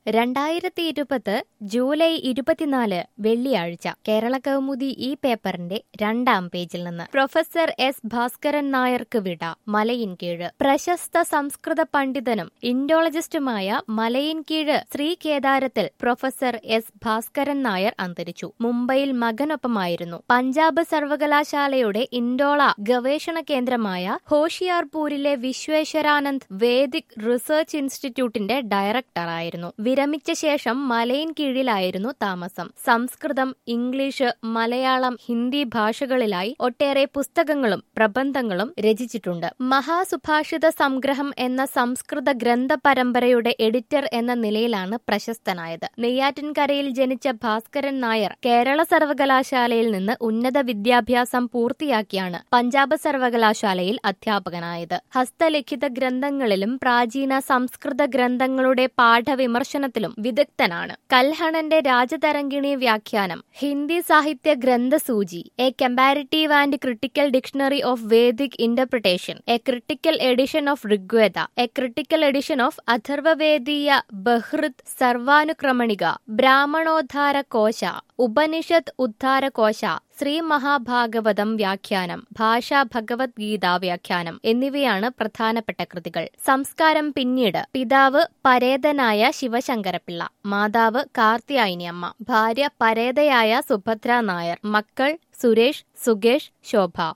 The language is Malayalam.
രണ്ടായിരത്തി ഇരുപത് ജൂലൈ ഇരുപത്തിനാല് വെള്ളിയാഴ്ച കേരള കൗമുദി ഈ പേപ്പറിന്റെ രണ്ടാം പേജിൽ നിന്ന് പ്രൊഫസർ എസ് ഭാസ്കരൻ നായർക്ക് വിട മലയിൻകീഴ് പ്രശസ്ത സംസ്കൃത പണ്ഡിതനും ഇൻഡോളജിസ്റ്റുമായ മലയിൻകീഴ് ശ്രീ കേദാരത്തിൽ പ്രൊഫസർ എസ് ഭാസ്കരൻ നായർ അന്തരിച്ചു മുംബൈയിൽ മകനൊപ്പമായിരുന്നു പഞ്ചാബ് സർവകലാശാലയുടെ ഇൻഡോള ഗവേഷണ കേന്ദ്രമായ ഹോഷിയാർപൂരിലെ വിശ്വേശ്വരാനന്ദ് വേദിക് റിസർച്ച് ഇൻസ്റ്റിറ്റ്യൂട്ടിന്റെ ഡയറക്ടറായിരുന്നു വിരമിച്ച ശേഷം മലയിൻ കീഴിലായിരുന്നു താമസം സംസ്കൃതം ഇംഗ്ലീഷ് മലയാളം ഹിന്ദി ഭാഷകളിലായി ഒട്ടേറെ പുസ്തകങ്ങളും പ്രബന്ധങ്ങളും രചിച്ചിട്ടുണ്ട് മഹാസുഭാഷിത സംഗ്രഹം എന്ന സംസ്കൃത ഗ്രന്ഥ പരമ്പരയുടെ എഡിറ്റർ എന്ന നിലയിലാണ് പ്രശസ്തനായത് നെയ്യാറ്റിൻകരയിൽ ജനിച്ച ഭാസ്കരൻ നായർ കേരള സർവകലാശാലയിൽ നിന്ന് ഉന്നത വിദ്യാഭ്യാസം പൂർത്തിയാക്കിയാണ് പഞ്ചാബ് സർവകലാശാലയിൽ അധ്യാപകനായത് ഹസ്തലിഖിത ഗ്രന്ഥങ്ങളിലും പ്രാചീന സംസ്കൃത ഗ്രന്ഥങ്ങളുടെ പാഠവിമർശനത്തിലും വിദഗ്ധനാണ് കൽഹണന്റെ രാജതരംഗിണി വ്യാഖ്യാനം ഹിന്ദി സാഹിത്യ ഗ്രന്ഥസൂചി a comparative and critical dictionary of Vedic interpretation a critical edition of Rigveda a critical edition of Atharvavediya Brihat Sarvanukramanika Brahmanoddhara Kosha Upanishad ഉദ്ധാര കോശ ശ്രീ മഹാഭാഗവതം വ്യാഖ്യാനം ഭാഷാ ഭഗവത്ഗീത വ്യാഖ്യാനം എന്നിവയാണ് പ്രധാനപ്പെട്ട കൃതികൾ സംസ്കാരം പിന്നീട് പിതാവ് പരേതനായ ശിവശങ്കരപിള്ള മാതാവ് കാർത്തിയായിനിയമ്മ ഭാര്യ പരേതയായ സുഭദ്ര നായർ മക്കൾ സുരേഷ് സുകേഷ് ശോഭ